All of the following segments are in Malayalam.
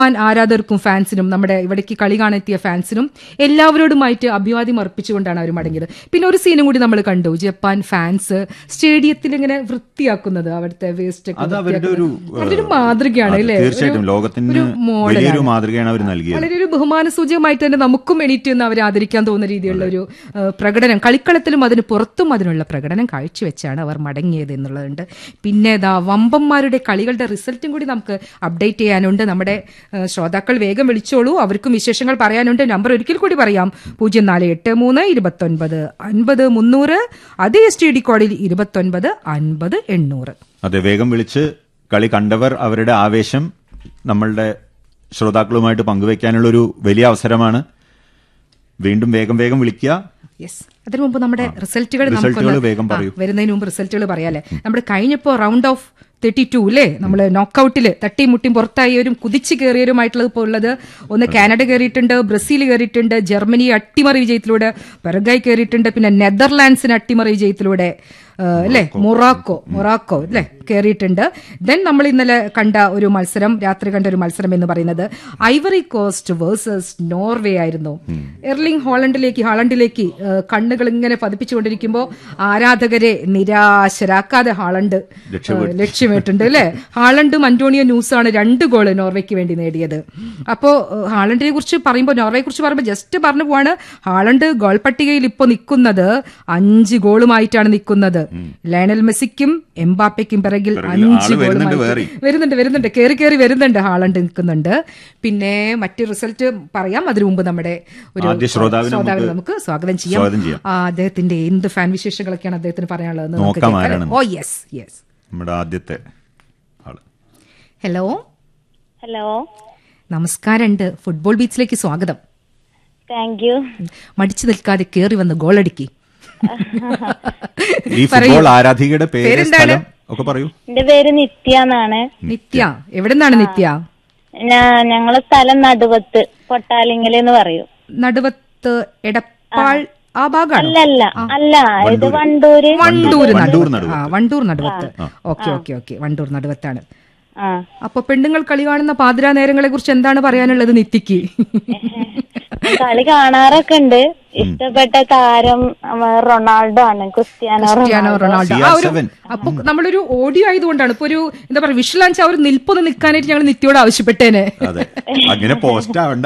ജപ്പാൻ ആരാധകർക്കും ഫാൻസിനും നമ്മുടെ ഇവിടേക്ക് കളി കാണാനെത്തിയ ഫാൻസിനും എല്ലാവരോടുമായിട്ട് അഭിവാദ്യം അർപ്പിച്ചുകൊണ്ടാണ് അവർ മടങ്ങിയത് പിന്നെ ഒരു സീനും കൂടി നമ്മൾ കണ്ടു ജപ്പാൻ ഫാൻസ് സ്റ്റേഡിയത്തിൽ ഇങ്ങനെ വൃത്തിയാക്കുന്നത് അവിടുത്തെ വേസ്റ്റ് അത് അവരുടെ ഒരു അവരൊരു മാതൃകയാണ് അത് അല്ലേ തീർച്ചയായിട്ടും ഒരു- ലോകത്തിന് ഒരു മോഡലാണ്. വലിയൊരു മാതൃകയാണ് അവർ നൽകിയത് വളരെ ഒരു ബഹുമാന സൂചകമായിട്ട് തന്നെ നമുക്കും എണീറ്റ് നിന്ന് അവരെ ആദരിക്കാൻ തോന്നുന്ന രീതിയിലുള്ള ഒരു ഏഹ്, പ്രകടനം കളിക്കളത്തിലും അതിന് പുറത്തും അതിനുള്ള പ്രകടനം കാഴ്ചവെച്ചാണ് അവർ മടങ്ങിയത് എന്നുള്ളതുണ്ട് പിന്നെ ഇതാ വമ്പന്മാരുടെ കളികളുടെ റിസൾട്ടും കൂടി നമുക്ക് അപ്ഡേറ്റ് ചെയ്യാനുണ്ട് നമ്മുടെ ഏഹ്, ശ്രോതാക്കൾ വേഗം വിളിച്ചോളൂ അവർക്കും വിശേഷങ്ങൾ പറയാനുണ്ട് നമ്പർ ഒരിക്കൽ കൂടി പറയാം പൂജ്യം നാല് എട്ട് മൂന്ന് ഇരുപത്തൊൻപത് അൻപത് മുന്നൂറ് അതേ എസ് ടി ഡി കോഡിൽ ഇരുപത്തൊൻപത് അൻപത് എണ്ണൂറ് അതെ വേഗം വിളിച്ച് കളി കണ്ടവർ അവരുടെ ആവേശം നമ്മളുടെ ശ്രോതാക്കളുമായിട്ട് പങ്കുവെക്കാനുള്ള ഒരു വലിയ അവസരമാണ് വീണ്ടും വേഗം വേഗം വിളിക്കുക യെസ് അതിനു മുമ്പ് നമ്മുടെ റിസൾട്ടുകൾ റിസൾട്ടുകൾ വേഗം പറയൂ. വരുന്നതിന് മുമ്പ് റിസൾട്ടുകൾ പറയാല്ലേ നമ്മുടെ കഴിഞ്ഞപ്പോ റൗണ്ട് ഓഫ് തേർട്ടി ടു അല്ലേ നമ്മൾ നോക്കൌട്ടില് തട്ടിയും മുട്ടിയും പുറത്തായവരും കുതിച്ചു കയറിയവരുമായിട്ടുള്ളത് ഇപ്പോൾ ഉള്ളത് ഒന്ന് കാനഡ കയറിയിട്ടുണ്ട് ബ്രസീൽ കയറിയിട്ടുണ്ട് ജർമ്മനി അട്ടിമറി വിജയത്തിലൂടെ പെറഗായ് കയറിയിട്ടുണ്ട് പിന്നെ നെതർലാൻഡ്സിന് അട്ടിമറി വിജയത്തിലൂടെ ആ, അല്ലേ മൊറാക്കോ മൊറാക്കോ അല്ലേ കയറിയിട്ടുണ്ട് ദെൻ നമ്മൾ ഇന്നലെ കണ്ട ഒരു മത്സരം രാത്രി കണ്ട ഒരു മത്സരം എന്ന് പറയുന്നത് ഐവറി കോസ്റ്റ് വേഴ്സസ് നോർവേ ആയിരുന്നു എർലിംഗ് ഹോളണ്ടിലേക്ക് ഹാളണ്ടിലേക്ക് ആ, കണ്ണുകൾ ഇങ്ങനെ പതിപ്പിച്ചുകൊണ്ടിരിക്കുമ്പോൾ ആരാധകരെ നിരാശരാക്കാതെ ഹാളണ്ട് ആ, ലക്ഷ്യമിട്ടുണ്ട് അല്ലേ ഹാളണ്ടും അന്റോണിയോ ന്യൂസാണ് രണ്ട് ഗോള് നോർവേക്ക് വേണ്ടി നേടിയത് അപ്പോ ആ, ഹാളണ്ടിനെ കുറിച്ച് പറയുമ്പോൾ നോർവേയെ കുറിച്ച് പറയുമ്പോൾ ജസ്റ്റ് പറഞ്ഞു പോവാണ് ഹാളണ്ട് ഗോൾ പട്ടികയിൽ ഇപ്പോൾ നിൽക്കുന്നത് അഞ്ച് ഗോളുമായിട്ടാണ് നിൽക്കുന്നത് ലയണൽ മെസ്സിക്കും എംബാപ്പയ്ക്കും പിറകിൽ പിറകിൽ അഞ്ച് ആള് വരുന്നുണ്ട് ഗോളുമായി വേറെ. വരുന്നുണ്ട് വരുന്നുണ്ട് കയറി കയറി വരുന്നുണ്ട് ഹാളണ്ട് നിൽക്കുന്നുണ്ട് പിന്നെ മറ്റു റിസൾട്ട് പറയാം അതിനു മുമ്പ് നമ്മുടെ ഒരു ആദ്യ ശ്രോതാവിനെ ശ്രോതാവിനെ നമുക്ക് നമുക്ക് സ്വാഗതം ചെയ്യാം സ്വാഗതം ചെയ്യാം. ആ, അദ്ദേഹത്തിന്റെ എന്ത് ഫാൻ വിശേഷങ്ങളൊക്കെയാണ് അദ്ദേഹത്തിന് പറയാനുള്ളത് നോക്കാം ആരാണെന്ന്. ഓ യെസ് യെസ് നമ്മുടെ ആദ്യത്തെ ആള് ഹലോ ഹലോ നമസ്കാരമുണ്ട് ഫുട്ബോൾ ബീച്ചിലേക്ക് സ്വാഗതം താങ്ക് യു മടിച്ചു നിൽക്കാതെ കയറി വന്ന് ഗോളടിക്കി ഈ ഫുട്ബോൾ ആരാധികയുടെ പേര് പേരെന്താണ്? സ്ഥലം ഒക്കെ പറയൂ എന്റെ പേര് നിത്യ എന്നാണ് നിത്യ എവിടെ നിന്നാണ് നിത്യ ഞാ- ഞങ്ങളെ സ്ഥലം നടുവത്ത് കൊട്ടാലിങ്ങൽ എന്ന് പറയും നടുവത്ത് എടപ്പാൾ ആ ഭാഗമാണ് അല്ലല്ല അല്ല ഇത് വണ്ടൂര് വണ്ടൂർ വണ്ടൂർ നടുവത്ത് ആ Wandoor Naduvath okay okay okay Wandoor നടുവത്താണ് ആ അപ്പൊ പെണ്ണുങ്ങൾ കളി കാണുന്ന പാതിരാ നേരങ്ങളെ കുറിച്ച് എന്താണ് പറയാനുള്ളത് നിത്യക്ക് കളി കാണാറൊക്കെ ഉണ്ട് ഇഷ്ടപ്പെട്ട താരം ആ, റൊണാൾഡോ ആണ് ക്രിസ്ത്യാനോ ക്രിസ്ത്യാനോ റൊണാൾഡോ റൊണാൾഡോ ആ ഒരു CR7. അപ്പൊ നമ്മളൊരു ഓഡിയോ ആയതുകൊണ്ടാണ് ഇപ്പൊ ഒരു എന്താ പറയാ വിഷ്വലാൻസ് ആ ഒരു നിൽപ്പൊന്ന് നിൽക്കാനായിട്ട് ഞങ്ങൾ നിത്യോട് ആവശ്യപ്പെട്ടേനെ അതെ അങ്ങനെ പോസ്റ്റ് ആവണ്ട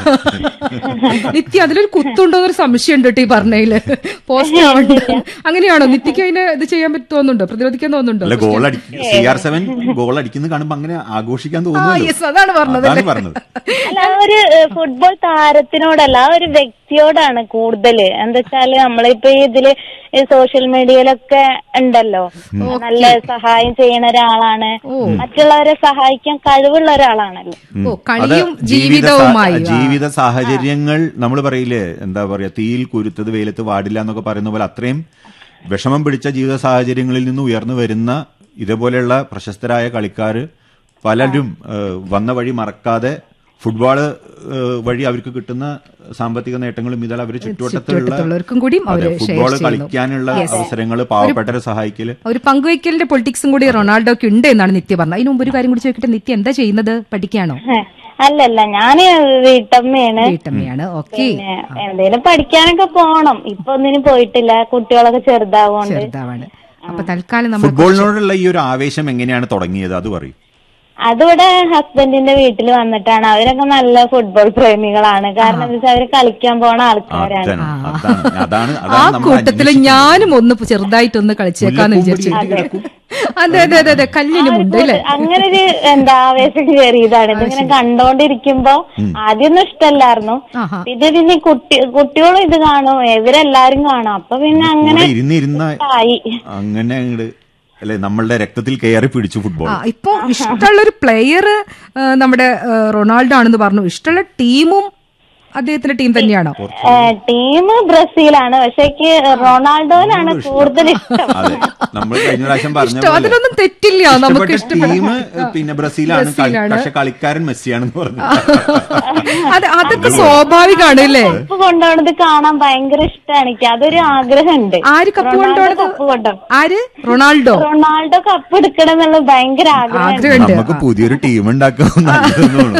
നിത്യ അതിലൊരു കുത്തുണ്ടോ എന്നൊരു സംശയം ഉണ്ട് കേട്ടോ ഈ പറഞ്ഞതില് പോസ്റ്റ് ആവണ്ട അങ്ങനെയാണോ നിത്യക്ക് അതിന് ഇത് ചെയ്യാൻ പറ്റും തോന്നുന്നുണ്ടോ പ്രതിരോധിക്കാൻ അല്ല തോന്നുന്നുണ്ടോ ഗോൾ അടി സി ആർ സെവൻ ഗോൾ അടിക്കുന്ന കാണുമ്പോ അങ്ങനെ ആഘോഷിക്കാൻ ആ തോന്നുന്നു യെസ് അതാണ് പറഞ്ഞത് അതാണ് പറഞ്ഞത് അല്ല ആ ഒരു ഏഹ്, ഫുട്ബോൾ താരത്തിനോടല്ല ആ ഒരു വ്യക്തിയോടാണ് കൂടുതല് എന്താ വെച്ചാല് നമ്മളിപ്പോ ഈ ഇതില് ഈ സോഷ്യൽ മീഡിയയിലൊക്കെ ഉണ്ടല്ലോ നല്ല സഹായം ചെയ്യുന്ന ഒരാളാണ് മറ്റുള്ളവരെ സഹായിക്കാൻ കഴിവുള്ള ഒരാളാണല്ലോ ഉം. ഓ, കളിയും അത് ജീവിത ജീവിതവുമായി, സാ- ജീവിത സാഹചര്യങ്ങൾ നമ്മൾ പറയില്ലേ എന്താ പറയാ തീയിൽ കുരുത്തത് വെയിലത്ത് പാടില്ല എന്നൊക്കെ പറയുന്ന പോലെ അത്രയും വിഷമം പിടിച്ച ജീവിത സാഹചര്യങ്ങളിൽ നിന്ന് ഉയർന്നു വരുന്ന ഇതേപോലെയുള്ള പ്രശസ്തരായ കളിക്കാര് പലരും ഏഹ്, വന്ന വഴി മറക്കാതെ ഫുട്ബോള് ഏഹ്, വഴി അവർക്ക് കിട്ടുന്ന സാമ്പത്തിക നേട്ടങ്ങളും ഇതെല്ലാം അവർ ചുറ്റുവട്ടത്തുള്ള ചുറ്റുവട്ടത്തുള്ളവർക്കും കൂടിയും അവര് ഷെയർ ഫുട്ബോൾ ചെയ്യുന്നു. കളിക്കാനുള്ള Yes. അവസരങ്ങൾ പാവപ്പെട്ടവരെ സഹായിക്കല് ഒരു പങ്കുവയ്ക്കലിന്റെ പൊളിറ്റിക്സും കൂടി റൊണാൾഡോക്ക് ഉണ്ട് എന്നാണ് നിത്യ പറഞ്ഞത് അതിന് മുമ്പ് ഒരു കാര്യം കൂടി ചോദിക്കട്ടെ നിത്യ എന്താ ചെയ്യുന്നത് പഠിക്കാണോ ഹeh. അല്ലല്ല ഞാന് വീട്ടമ്മയാണ് വീട്ടമ്മയാണ് ഓക്കെ പിന്നെ എന്തേലും പഠിക്കാനൊക്കെ പോണം ഇപ്പൊ ഒന്നിനും പോയിട്ടില്ല കുട്ടികളൊക്കെ ചെറുതാവുകൊണ്ട് ചെറുതാവാണ് അപ്പൊ തൽക്കാലം നമ്മൾ ഫുട്ബോളിനോടുള്ള ഈ ഒരു ആവേശം എങ്ങനെയാണ് തുടങ്ങിയത് അത് പറയും അതിവിടെ ഹസ്ബൻഡിന്റെ വീട്ടിൽ വന്നിട്ടാണ് അവരൊക്കെ നല്ല ഫുട്ബോൾ പ്രേമികളാണ് കാരണം എന്താ വെച്ചാൽ അവര് കളിക്കാൻ പോണ ആൾക്കാരാണ് അതാണ് അതാണ് അതാണ് ആ അതാണ് നമ്മൾ കൂട്ടത്തില് ഞാനും ഒന്ന് ചെറുതായിട്ടൊന്ന് കളിച്ചേക്കാന്ന് വിചാരിച്ചു അതെ അതെ അതെ അതെ കല്ലിനുമുണ്ട് അല്ലേ അങ്ങനെ ഒരു എന്താ ആവേശം കയറിയതാണ് ഇതിങ്ങനെ കണ്ടോണ്ടിരിക്കുമ്പോ ആദ്യമൊന്നും ഇഷ്ടല്ലായിരുന്നു ആഹാ. പിന്നെ പിന്നെ ഈ കുട്ടി കുട്ടികളും ഇത് കാണും ഇവരെല്ലാരും കാണും അപ്പൊ പിന്നെ അങ്ങനെ കൂടെ ഇരുന്നിരുന്ന ആയി അങ്ങനെ അങ്ങട് അല്ലെ നമ്മളുടെ രക്തത്തിൽ കയറി പിടിച്ചു ഫുട്ബോൾ ആ ഇപ്പൊ ഇഷ്ടമുള്ള ഒരു പ്ലെയർ നമ്മുടെ ആ, റൊണാൾഡോ ആണെന്ന് പറഞ്ഞു ഇഷ്ടമുള്ള ടീമും അദ്ദേഹത്തിന്റെ ടീം തന്നെയാണോ ടീം ബ്രസീലാണ് പക്ഷെ എനിക്ക് റൊണാൾഡോനാണ് കൂടുതൽ ഇഷ്ടം അതെ നമ്മൾ കഴിഞ്ഞ പ്രാവശ്യം പറഞ്ഞ ഇഷ്ടം അതിലൊന്നും തെറ്റില്ല നമുക്ക് ഇഷ്ടപ്പെട്ട ടീം ഇഷ്ടപ്പെട്ട പിന്നെ ബ്രസീലാണ് കളി- ബ്രസീലാണ്. പക്ഷെ കളിക്കാരൻ മെസ്സിയാണെന്ന് പറഞ്ഞു അത് അതൊക്കെ സ്വാഭാവികമാണ് അല്ലേ കപ്പ് കൊണ്ടുപോണത് കാണാൻ ഭയങ്കര ഇഷ്ടമാണ് എനിക്ക് അതൊരു ആഗ്രഹമുണ്ട് ആര് കപ്പ് റൊണാൾഡോ കൊണ്ടുപോണത് കപ്പ് കൊണ്ടോ ആര് റൊണാൾഡോ റൊണാൾഡോ കപ്പ് എടുക്കണം എന്നുള്ള ഭയങ്കര ആഗ്രഹം ആഗ്രഹമുണ്ട് നമുക്ക് പുതിയൊരു ടീം ഉണ്ടാക്കാൻ നല്ലതെന്ന് തോന്നുന്നു